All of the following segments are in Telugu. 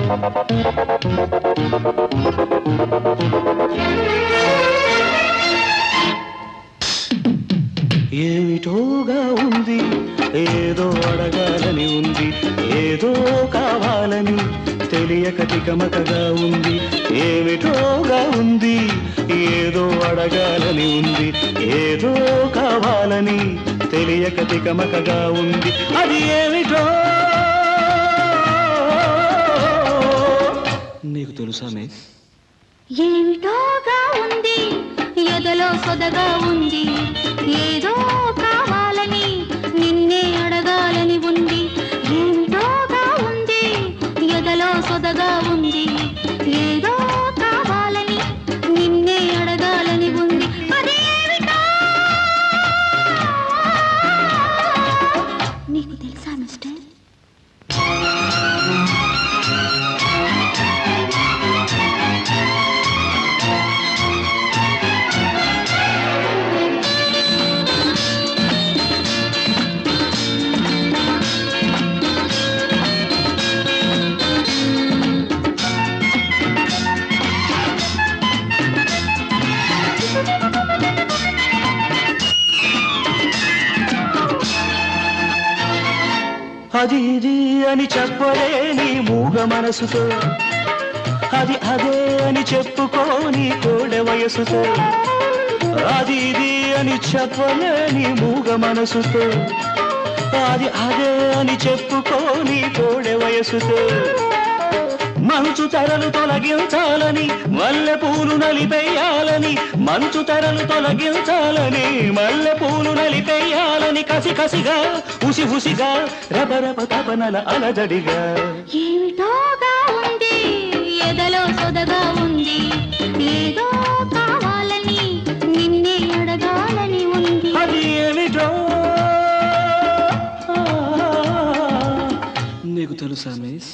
ఏమిటోగా ఉంది ఏదో అడగాలని ఉంది ఏదో కావాలని తెలియక తికమకగా ఉంది ఏమిటోగా ఉంది ఏదో అడగాలని ఉంది ఏదో కావాలని తెలియక తికమకగా ఉంది అది ఏమిటో నీకు తెలుసా మిస్ ఏమిటోగా ఉంది ఎదలో సొదగా ఉంది ఏదో కావాలని నిన్నే అడగాలని ఉంది ఏమిటోగా ఉంది ఎదలో సొదగా ఉంది ఏదో కావాలని నిన్నే అడగాలని ఉంది అది ఏమిటో నీకు తెలుసా మిస్టర్ అది ఇది అని చెప్పలేని మూగ మనసుతో అది అదే అని చెప్పుకోని కోడె వయసుతో అది ఇది అని చెప్పలేని మూగ మనసుతో అది అదే అని చెప్పుకోని కోడె వయసుతో మంచు తెరలు తొలగించాలని మల్లె పూలు నలిపేయాలని మంచు తెరలు తొలగించాలని మల్లె పూలు నలిపేయాలని కసి కసిగా ఉసి ఉసిగా రబరబ తపనల అలజడిగా ఏమిటోగా ఉంది ఎదలో సొదగా ఉంది ఏదో కావాలని నిన్నే అడగాలని ఉంది అది ఏమిటో నీకు తెలుసా మిస్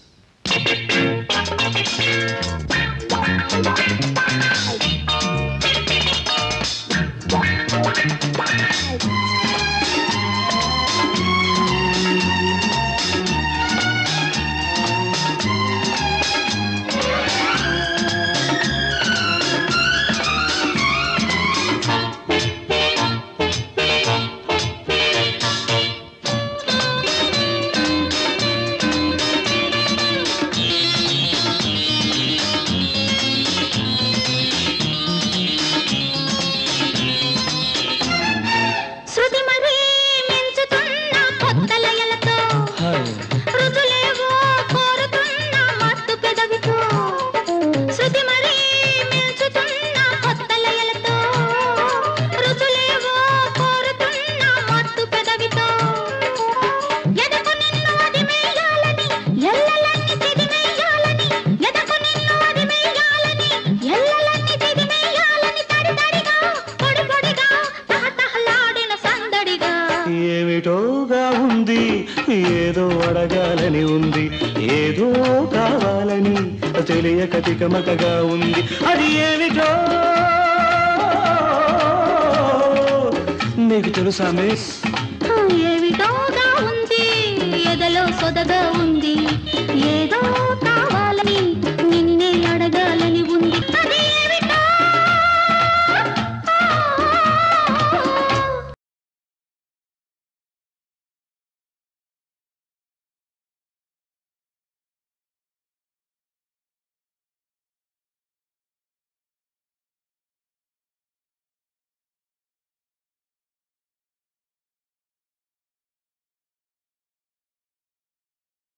శృతి మరీ మించుతున్న కొత్త లయలతో రుజులేవో కోరుతున్న మత్తు పెదవితో శృతి మరీ మించుతున్న కొత్త లయలతో రుజులేవో కోరుతున్న మత్తు పెదవితో ఎదకు నిన్ను అది మేయాలని ఎల్లలన్నీ తిదిమేయాలని ఎదకు నిన్ను అది మేయాలని ఎల్లలన్నీ తిదిమేయాలని తడి తడిగా పొడి పొడిగా తహతహలాడిన సందడిగా ఏమిటోగా ఉంది ఏదో అడగాలని ఉంది ఏదో కావాలని తెలియక తికమకగా ఉంది అది ఏమిటో నీకు తెలుసా మిస్